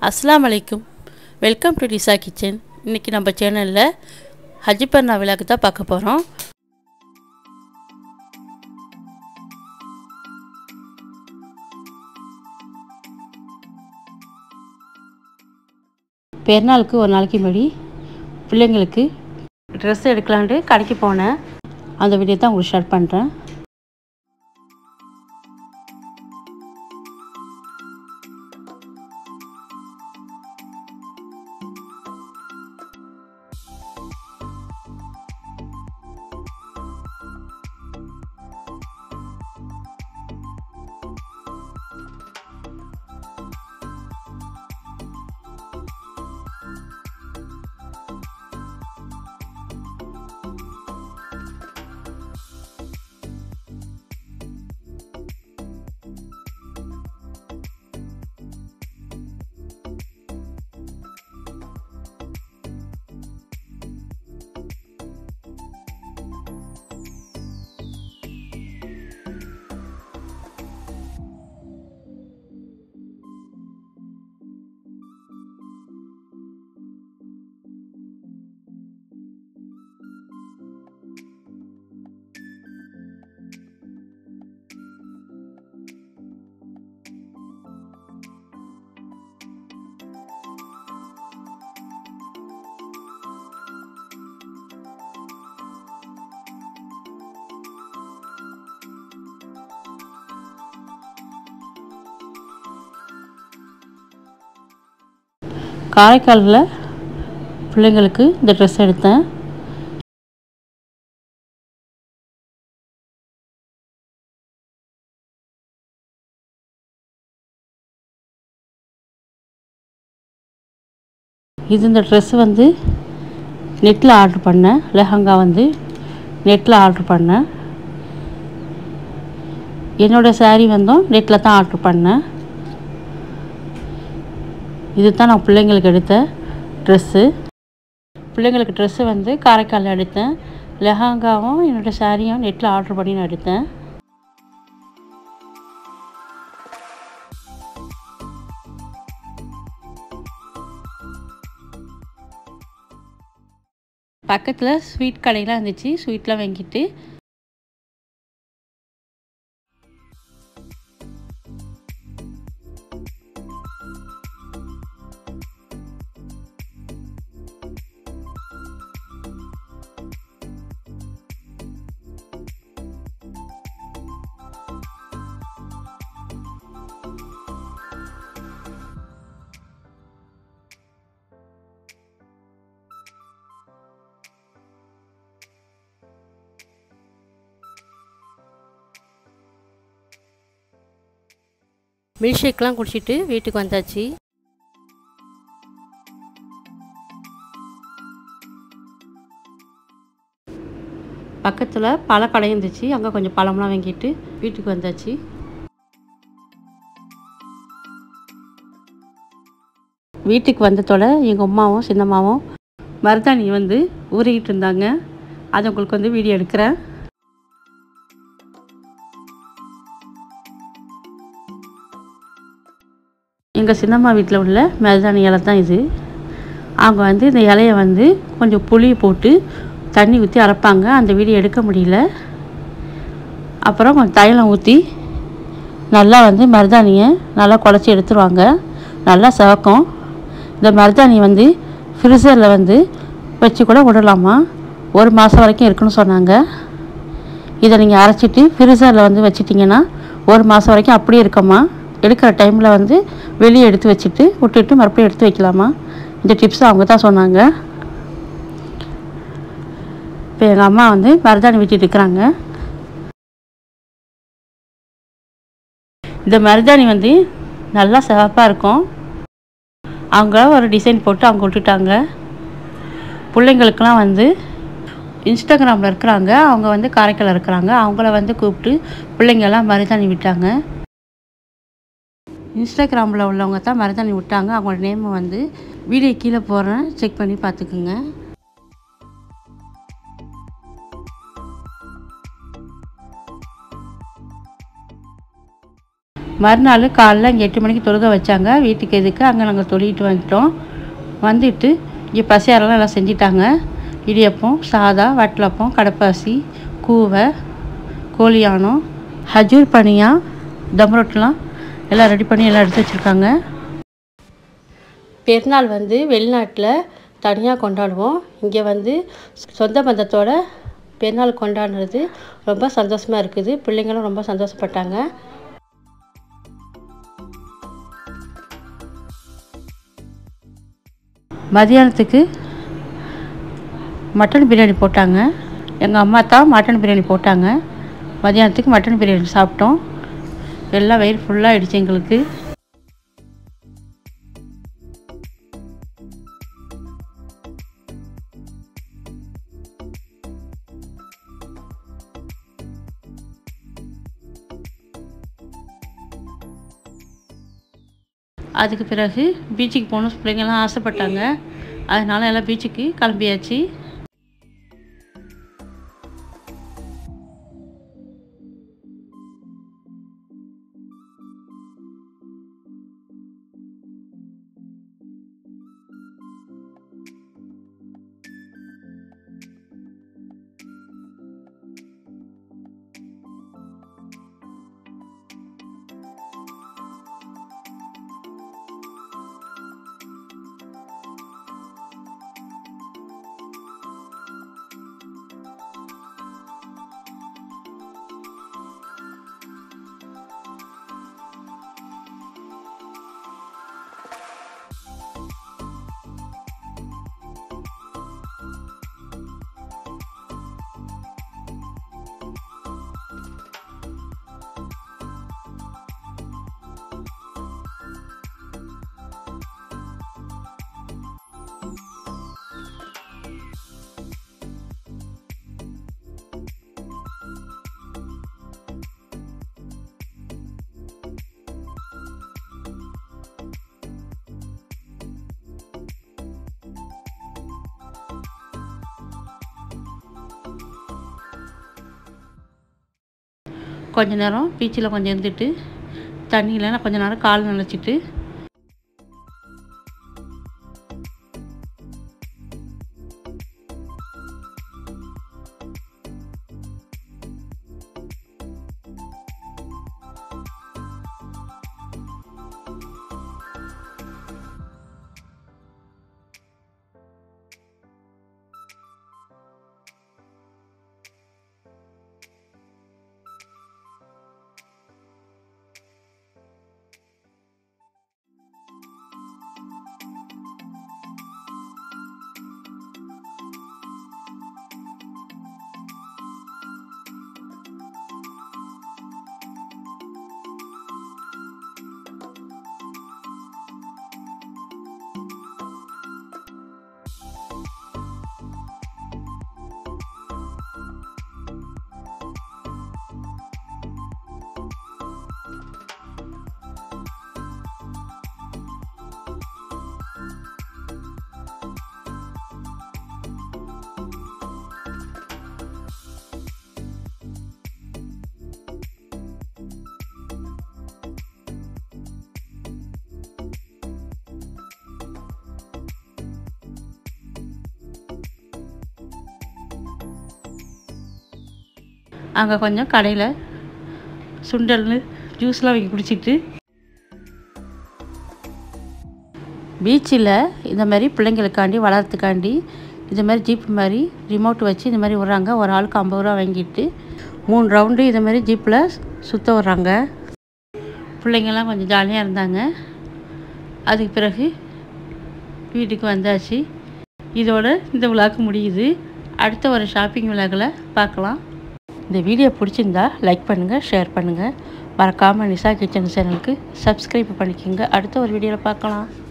அஸ்ஸலாமு அலைக்கும் welcome to டிசா kitchen இன்றைக்கி நம்ம சேனலில் ஹஜிபர்னா விழாக்கு தான் பார்க்க போகிறோம் பெருநாளுக்கு ஒரு நாளைக்கு முன்னாடி பிள்ளைங்களுக்கு ட்ரெஸ் எடுக்கலான்ட்டு கடைக்கு போனேன் அந்த வீடியோ தான் உங்களுக்கு ஷேர் பண்ணுறேன் காரைக்காலில் பிள்ளைங்களுக்கு இந்த ட்ரெஸ் எடுத்தேன் இது இந்த ட்ரெஸ் வந்து நெட்டில் ஆர்டர் பண்ணேன் லெஹங்கா வந்து நெட்டில் ஆர்டர் பண்ணேன் என்னோடய saree வந்தும் நெட்டில் தான் ஆர்டர் பண்ணேன் இது தான் நான் பிள்ளைங்களுக்கு எடுத்த ட்ரெஸ்ஸு பிள்ளைங்களுக்கு ட்ரெஸ்ஸு வந்து காரைக்காலில் எடுத்தேன் லெஹங்காவும் என்னோடய சாரியும் நெட்டில் ஆர்டர் பண்ணி நான் எடுத்தேன் பக்கத்தில் ஸ்வீட் கடையெலாம் இருந்துச்சு ஸ்வீட்லாம் வாங்கிட்டு மில்க் ஷேக்லாம் குடிச்சிட்டு வீட்டுக்கு வந்தாச்சு பக்கத்தில் பழ கடை இருந்துச்சு அங்கே கொஞ்சம் பழம்லாம் வாங்கிட்டு வீட்டுக்கு வந்தாச்சு வீட்டுக்கு வந்ததோட எங்கள் அம்மாவும் சின்னம்மாவும் மருதாணி வந்து ஊறிக்கிட்டு இருந்தாங்க அதை உங்களுக்கு வந்து வீடியோ எடுக்கிறேன் எங்கள் சின்னம்மா வீட்டில் உள்ள மருதாணி இலை தான் இது அவங்க வந்து இந்த இலைய வந்து கொஞ்சம் புளி போட்டு தண்ணி ஊற்றி அரைப்பாங்க அந்த வீடியோ எடுக்க முடியல அப்புறம் கொஞ்சம் தைலம் ஊற்றி நல்லா வந்து மருதாணியை நல்லா குழச்சி எடுத்துருவாங்க நல்லா சிவக்கும் இந்த மருதாணி வந்து ஃப்ரிசரில் வந்து வச்சு கூட விடலாமா ஒரு மாதம் வரைக்கும் இருக்குன்னு சொன்னாங்க இதை நீங்கள் அரைச்சிட்டு ஃப்ரிசரில் வந்து வச்சிட்டிங்கன்னா ஒரு மாதம் வரைக்கும் அப்படியே இருக்கம்மா எடுக்கிற டைமில் வந்து வெளியே எடுத்து வச்சுட்டு விட்டுட்டு மறுபடியும் எடுத்து வைக்கலாமா இந்த டிப்ஸ் அவங்க தான் சொன்னாங்க இப்போ எங்கள் அம்மா வந்து மருதாணி வெட்டிட்டு இருக்கிறாங்க இந்த மருதாணி வந்து நல்லா சிவப்பாக இருக்கும் அவங்க ஒரு டிசைன் போட்டு அவங்க விட்டுட்டாங்க பிள்ளைங்களுக்கெலாம் வந்து இன்ஸ்டாகிராமில் இருக்கிறாங்க அவங்க வந்து காரைக்கால் இருக்கிறாங்க அவங்கள வந்து கூப்பிட்டு பிள்ளைங்கெல்லாம் மருதாணி விட்டாங்க இன்ஸ்டாகிராமில் உள்ளவங்க தான் மருதாணி விட்டாங்க அவங்களோட நேமை வந்து வீடியோ கீழே போடுறேன் செக் பண்ணி பார்த்துக்குங்க மறுநாள் காலைல இங்கே எட்டு மணிக்கு தொழுக வச்சாங்க வீட்டுக்கு எதுக்கு அங்கே நாங்கள் தொழுகிட்டு வந்துட்டோம் வந்துட்டு இங்கே பசியாரெல்லாம் எல்லாம் செஞ்சிட்டாங்க இடியப்பம் சாதா வட்டலப்பம் கடப்பாசி கூவை கோழியானம் ஹஜூர் பனியா தம் ரொட்டெலாம் எல்லாம் ரெடி பண்ணி எல்லாம் எடுத்து வச்சுருக்காங்க பெருநாள் வந்து வெளிநாட்டில் தனியாக கொண்டாடுவோம் இங்கே வந்து சொந்த பந்தத்தோட பெருநாள் கொண்டாடுறது ரொம்ப சந்தோஷமாக இருக்குது பிள்ளைங்களும் ரொம்ப சந்தோஷப்பட்டாங்க மதியானத்துக்கு மட்டன் பிரியாணி போட்டாங்க எங்கள் அம்மா தான் மட்டன் பிரியாணி போட்டாங்க மதியானத்துக்கு மட்டன் பிரியாணி சாப்பிட்டோம் எல்லாம் வயிறு ஃபுல்லாக ஆயிடுச்சு எங்களுக்கு அதுக்கு பிறகு பீச்சுக்கு போகணும் பிள்ளைங்கள்லாம் ஆசைப்பட்டாங்க அதனால எல்லாம் பீச்சுக்கு கிளம்பியாச்சு கொஞ்ச நேரம் பீச்சில் கொஞ்சம் இருந்துட்டு தண்ணியில் கொஞ்ச நேரம் கால் நினச்சிட்டு அங்கே கொஞ்சம் கடையில் சுண்டல் ஜூஸ்லாம் வாங்கி குடிச்சிட்டு பீச்சில் இந்த மாதிரி பிள்ளைங்களுக்காண்டி வளர்த்துக்காண்டி இந்த மாதிரி ஜீப் மாதிரி ரிமோட் வச்சு இந்த மாதிரி விட்றாங்க ஒரு ஆளுக்கு ஐம்பது ரூபா வாங்கிட்டு மூணு ரவுண்டு இந்த மாதிரி ஜீப்பில் சுற்ற விட்றாங்க பிள்ளைங்கள்லாம் கொஞ்சம் ஜாலியாக இருந்தாங்க அதுக்கு பிறகு வீட்டுக்கு வந்தாச்சு இதோட இந்த விழாக்கு முடியுது அடுத்த ஒரு ஷாப்பிங் விழாக்களை பார்க்கலாம் இந்த வீடியோ பிடிச்சிருந்தா லைக் பண்ணுங்கள் ஷேர் பண்ணுங்கள் மறக்காமல் நிசா கிச்சன் சேனலுக்கு சப்ஸ்கிரைப் பண்ணிக்கோங்க அடுத்த ஒரு வீடியோவில் பார்க்கலாம்